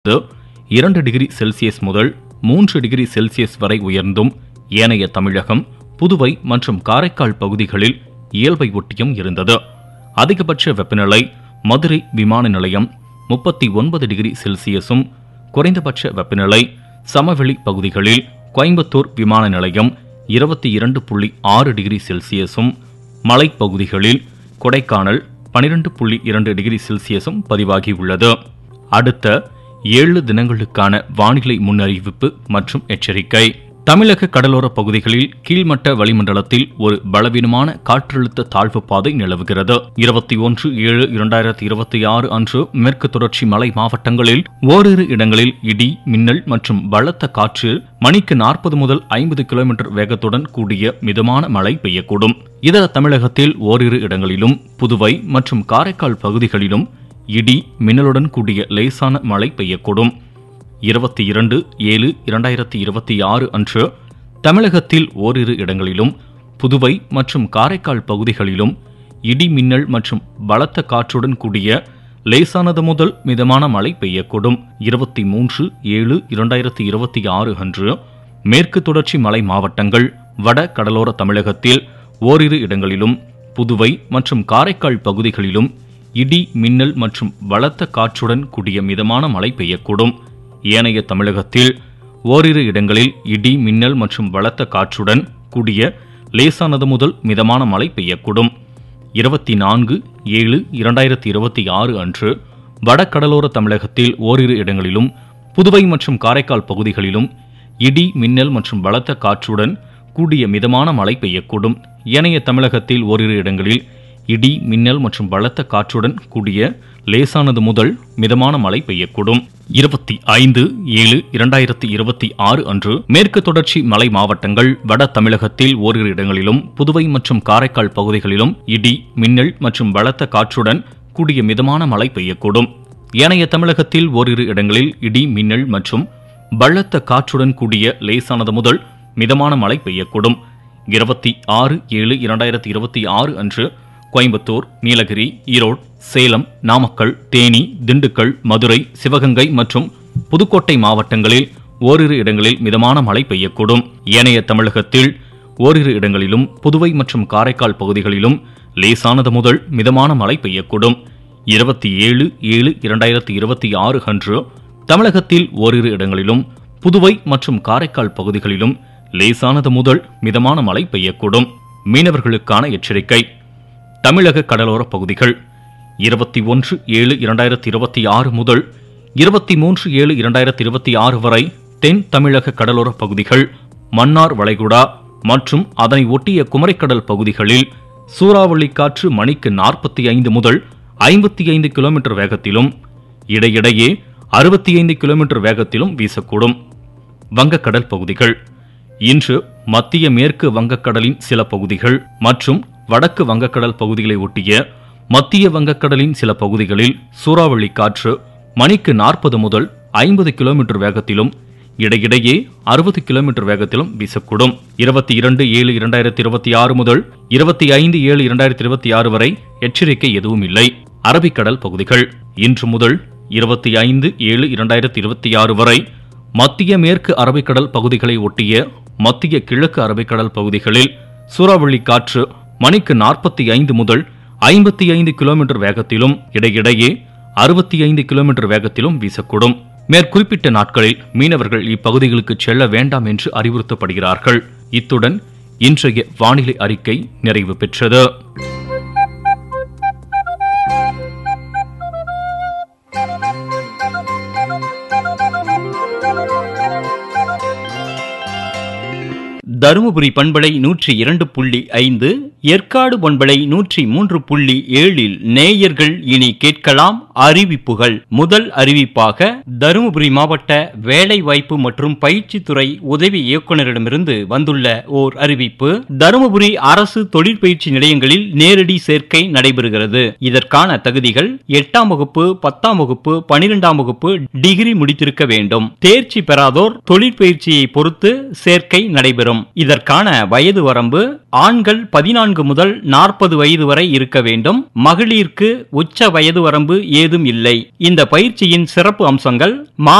இது இரண்டு degree Celsius முதல் மூன்று டிகிரி செல்சியஸ் வரை உயர்ந்தும் ஏனைய தமிழகம் புதுவை மற்றும் காரைக்கால் பகுதிகளில் இயல்பை ஒட்டியும் இருந்தது அதிகபட்ச வெப்பநிலை மதுரை விமான நிலையம் முப்பத்தி ஒன்பது டிகிரி செல்சியஸும் குறைந்தபட்ச வெப்பநிலை சமவெளி பகுதிகளில் கோயம்புத்தூர் விமான நிலையம் இருபத்தி இரண்டு புள்ளி ஆறு டிகிரி செல்சியஸும் மலைப்பகுதிகளில் கொடைக்கானல் பனிரெண்டு புள்ளி இரண்டு டிகிரி செல்சியஸும் பதிவாகியுள்ளது அடுத்த ஏழு தினங்களுக்கான வானிலை முன்னறிவிப்பு மற்றும் எச்சரிக்கை தமிழக கடலோர பகுதிகளில் கீழ்மட்ட வளிமண்டலத்தில் ஒரு பலவீனமான காற்றழுத்த தாழ்வு பாதை நிலவுகிறது இருபத்தி ஒன்று ஏழு இரண்டாயிரத்தி இருபத்தி ஆறு அன்று மேற்கு தொடர்ச்சி மலை மாவட்டங்களில் ஓரிரு இடங்களில் இடி மின்னல் மற்றும் பலத்த காற்று மணிக்கு நாற்பது முதல் ஐம்பது கிலோமீட்டர் வேகத்துடன் கூடிய மிதமான மழை பெய்யக்கூடும் இதர தமிழகத்தில் ஓரிரு இடங்களிலும் புதுவை மற்றும் காரைக்கால் பகுதிகளிலும் இடி மின்னலுடன் கூடிய லேசான மழை பெய்யக்கூடும் இருபத்தி இரண்டு ஏழு இரண்டாயிரத்தி இருபத்தி ஆறு அன்று தமிழகத்தில் ஓரிரு இடங்களிலும் புதுவை மற்றும் காரைக்கால் பகுதிகளிலும் இடி மின்னல் மற்றும் பலத்த காற்றுடன் கூடிய லேசானது முதல் மிதமான மழை பெய்யக்கூடும் இருபத்தி மூன்று ஏழு இரண்டாயிரத்தி இருபத்தி ஆறு அன்று மேற்கு தொடர்ச்சி மலை மாவட்டங்கள் வட கடலோர தமிழகத்தில் ஓரிரு இடங்களிலும் புதுவை மற்றும் காரைக்கால் பகுதிகளிலும் இடி மின்னல் மற்றும் பலத்த காற்றுடன் கூடிய மிதமான மழை பெய்யக்கூடும் ஏனைய தமிழகத்தில் ஓரிரு இடங்களில் இடி மின்னல் மற்றும் பலத்த காற்றுடன் கூடிய லேசானது முதல் மிதமான மழை பெய்யக்கூடும் இருபத்தி நான்கு ஏழு இரண்டாயிரத்தி இருபத்தி ஆறு அன்று வடகடலோர தமிழகத்தில் ஓரிரு இடங்களிலும் புதுவை மற்றும் காரைக்கால் பகுதிகளிலும் இடி மின்னல் மற்றும் பலத்த காற்றுடன் கூடிய மிதமான மழை பெய்யக்கூடும் ஏனைய தமிழகத்தில் ஓரிரு இடங்களில் இடி மின்னல் மற்றும் பலத்த காற்றுடன் கூடிய லேசானது முதல் மிதமான மழை பெய்யக்கூடும் இருபத்தி ஐந்து ஏழு இரண்டாயிரத்தி இருபத்தி ஆறு அன்று மேற்கு தொடர்ச்சி மலை மாவட்டங்கள் வட தமிழகத்தில் ஓரிரு இடங்களிலும் புதுவை மற்றும் காரைக்கால் பகுதிகளிலும் இடி மின்னல் மற்றும் பலத்த காற்றுடன் கூடிய மிதமான மழை பெய்யக்கூடும் ஏனைய தமிழகத்தில் ஓரிரு இடங்களில் இடி மின்னல் மற்றும் பலத்த காற்றுடன் கூடிய லேசானது முதல் மிதமான மழை பெய்யக்கூடும் இருபத்தி ஆறு ஏழு இரண்டாயிரத்தி இருபத்தி ஆறு அன்று கோயம்புத்தூர் நீலகிரி ஈரோடு சேலம் நாமக்கல் தேனி திண்டுக்கல் மதுரை சிவகங்கை மற்றும் புதுக்கோட்டை மாவட்டங்களில் ஓரிரு இடங்களில் மிதமான மழை பெய்யக்கூடும் ஏனைய தமிழகத்தில் ஓரிரு இடங்களிலும் புதுவை மற்றும் காரைக்கால் பகுதிகளிலும் லேசானது முதல் மிதமான மழை பெய்யக்கூடும் இருபத்தி ஏழு ஏழு இரண்டாயிரத்தி இருபத்தி ஆறு அன்று தமிழகத்தில் ஓரிரு இடங்களிலும் புதுவை மற்றும் காரைக்கால் பகுதிகளிலும் லேசானது முதல் மிதமான மழை பெய்யக்கூடும் மீனவர்களுக்கான எச்சரிக்கை தமிழக கடலோர பகுதிகள் இருபத்தி ஒன்று ஏழு இரண்டாயிரத்தி இருபத்தி ஆறு முதல் இருபத்தி மூன்று ஏழு இரண்டாயிரத்தி இருபத்தி ஆறு வரை தென் தமிழக கடலோர பகுதிகள் மன்னார் வளைகுடா மற்றும் அதனை ஒட்டிய குமரிக்கடல் பகுதிகளில் சூறாவளி காற்று மணிக்கு நாற்பத்தி ஐந்து முதல் ஐம்பத்தி ஐந்து கிலோமீட்டர் வேகத்திலும் இடையிடையே அறுபத்தி ஐந்து கிலோமீட்டர் வேகத்திலும் வீசக்கூடும் வங்கக்கடல் பகுதிகள் இன்று மத்திய மேற்கு வங்கக்கடலின் சில பகுதிகள் மற்றும் வடக்கு வங்கக்கடல் பகுதிகளை ஒட்டிய மத்திய வங்கக்கடலின் சில பகுதிகளில் சூறாவளி காற்று மணிக்கு நாற்பது முதல் ஐம்பது கிலோமீட்டர் வேகத்திலும் இடையிடையே அறுபது கிலோமீட்டர் வேகத்திலும் வீசக்கூடும் இருபத்தி இரண்டு ஏழு இரண்டாயிரத்தி இருபத்தி ஆறு முதல் இருபத்தி ஐந்து ஏழு இரண்டாயிரத்தி இருபத்தி ஆறு வரை எச்சரிக்கை எதுவும் இல்லை அரபிக்கடல் பகுதிகள் இன்று முதல் இருபத்தி ஐந்து ஏழு இரண்டாயிரத்தி இருபத்தி ஆறு வரை மத்திய மேற்கு அரபிக்கடல் பகுதிகளை ஒட்டிய மத்திய கிழக்கு அரபிக்கடல் பகுதிகளில் சூறாவளி காற்று மணிக்கு நாற்பத்தி ஐந்து முதல் ஐம்பத்தி ஐந்து கிலோமீட்டர் வேகத்திலும் இடையிடையே அறுபத்தி ஐந்து கிலோமீட்டர் வேகத்திலும் வீசக்கூடும் மேற்குறிப்பிட்ட நாட்களில் மீனவர்கள் இப்பகுதிகளுக்கு செல்ல வேண்டாம் என்று அறிவுறுத்தப்படுகிறார்கள் இத்துடன் இன்றைய வானிலை அறிக்கை நிறைவு பெற்றது தருமபுரி பண்பலை நூற்றி இரண்டு புள்ளி ஐந்து ஏற்காடு பண்பலை நூற்றி மூன்று புள்ளி ஏழில் நேயர்கள் இனி கேட்கலாம் அறிவிப்புகள் முதல் அறிவிப்பாக தருமபுரி மாவட்ட வேலை வாய்ப்பு மற்றும் பயிற்சித்துறை உதவி இயக்குநரிடமிருந்து வந்துள்ள ஓர் அறிவிப்பு தருமபுரி அரசு தொழிற்பயிற்சி நிலையங்களில் நேரடி சேர்க்கை நடைபெறுகிறது இதற்கான தகுதிகள் எட்டாம் வகுப்பு பத்தாம் வகுப்பு பனிரெண்டாம் வகுப்பு டிகிரி முடித்திருக்க வேண்டும் தேர்ச்சி பெறாதோர் தொழிற்பயிற்சியை பொறுத்து சேர்க்கை நடைபெறும் இதற்கான வயது வரம்பு ஆண்கள் பதினான்கு முதல் நாற்பது வயது வரை இருக்க வேண்டும் மகளிருக்கு உச்ச வயது வரம்பு ஏதும் இல்லை இந்த பயிற்சியின் சிறப்பு அம்சங்கள் மா